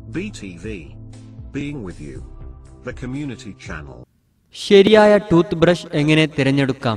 BTV. Being with you. The community channel. ശരിയായ tooth brush എങ്ങനെ തിരഞ്ഞെടുക്കാം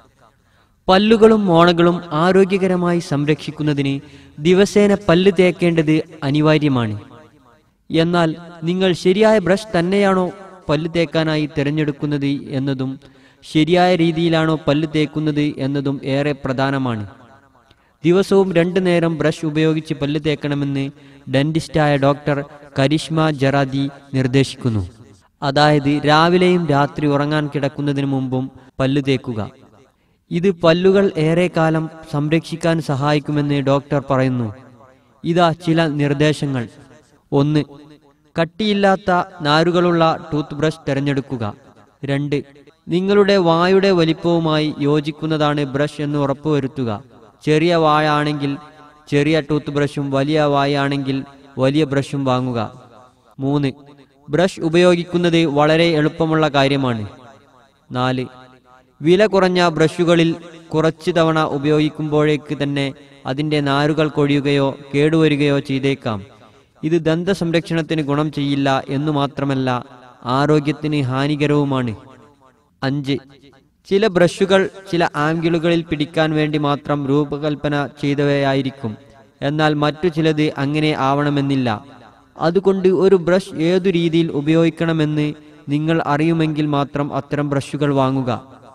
പല്ലുകളും മോണകളും ആരോഗ്യകരമായി സംരക്ഷിക്കുന്നതിന് ദിവസേന പല്ല് തേക്കേണ്ടത് അനിവാര്യമാണ് എന്നാൽ നിങ്ങൾ ശരിയായ ബ്രഷ് തന്നെയാണോ പല്ല് തേക്കാനായി തിരഞ്ഞെടുക്കുന്നത് എന്നതും ശരിയായ രീതിയിലാണോ പല്ല് തേക്കുന്നത് എന്നതും ഏറെ പ്രധാനമാണ് ദിവസവും രണ്ടു നേരം ബ്രഷ് ഉപയോഗിച്ച് പല്ല് തേക്കണമെന്ന് ഡെന്റിസ്റ്റായ ഡോക്ടർ കരിഷ്മ ജറാദി നിർദ്ദേശിക്കുന്നു അതായത് രാവിലെയും രാത്രി ഉറങ്ങാൻ കിടക്കുന്നതിന് മുമ്പും പല്ല് തേക്കുക ഇത് പല്ലുകൾ ഏറെക്കാലം സംരക്ഷിക്കാൻ സഹായിക്കുമെന്ന് ഡോക്ടർ പറയുന്നു ഇതാ ചില നിർദ്ദേശങ്ങൾ ഒന്ന് കട്ടിയില്ലാത്ത നാരുകളുള്ള ടൂത്ത് ബ്രഷ് തിരഞ്ഞെടുക്കുക രണ്ട് നിങ്ങളുടെ വായുടെ വലിപ്പവുമായി യോജിക്കുന്നതാണ് ബ്രഷ് എന്ന് ഉറപ്പുവരുത്തുക ചെറിയ വായ ആണെങ്കിൽ ചെറിയ ടൂത്ത് ബ്രഷും വലിയ വായാണെങ്കിൽ വലിയ ബ്രഷും വാങ്ങുക മൂന്ന് ബ്രഷ് ഉപയോഗിക്കുന്നത് വളരെ എളുപ്പമുള്ള കാര്യമാണ് നാല് വില കുറഞ്ഞ ബ്രഷുകളിൽ കുറച്ച് തവണ ഉപയോഗിക്കുമ്പോഴേക്ക് തന്നെ അതിന്റെ നാരുകൾ കൊഴിയുകയോ കേടുവരികയോ ചെയ്തേക്കാം ഇത് ദന്ത സംരക്ഷണത്തിന് ഗുണം ചെയ്യില്ല എന്നു മാത്രമല്ല ആരോഗ്യത്തിന് ഹാനികരവുമാണ് അഞ്ച് ചില ബ്രഷുകൾ ചില ആംഗിളുകളിൽ പിടിക്കാൻ വേണ്ടി മാത്രം രൂപകൽപ്പന ചെയ്തവയായിരിക്കും എന്നാൽ മറ്റു ചിലത് അങ്ങനെ ആവണമെന്നില്ല അതുകൊണ്ട് ഒരു ബ്രഷ് ഏതു രീതിയിൽ ഉപയോഗിക്കണമെന്ന് നിങ്ങൾ അറിയുമെങ്കിൽ മാത്രം അത്തരം ബ്രഷുകൾ വാങ്ങുക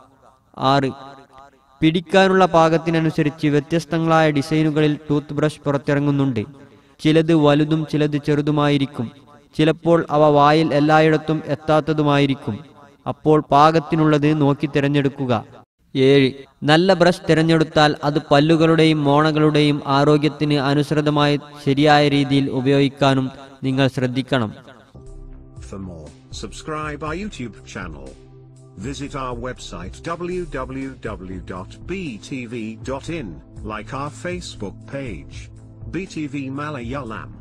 ആറ് പിടിക്കാനുള്ള പാകത്തിനനുസരിച്ച് വ്യത്യസ്തങ്ങളായ ഡിസൈനുകളിൽ ടൂത്ത് ബ്രഷ് പുറത്തിറങ്ങുന്നുണ്ട് ചിലത് വലുതും ചിലത് ചെറുതുമായിരിക്കും ചിലപ്പോൾ അവ വായിൽ എല്ലായിടത്തും എത്താത്തതുമായിരിക്കും അപ്പോൾ പാകത്തിനുള്ളത് നോക്കി തിരഞ്ഞെടുക്കുക ഏഴ് നല്ല ബ്രഷ് തിരഞ്ഞെടുത്താൽ അത് പല്ലുകളുടെയും മോണകളുടെയും ആരോഗ്യത്തിന് അനുസൃതമായി ശരിയായ രീതിയിൽ ഉപയോഗിക്കാനും നിങ്ങൾ ശ്രദ്ധിക്കണം For more, subscribe our YouTube channel. Visit our website www.btv.in, like our Facebook page. BTV Malayalam.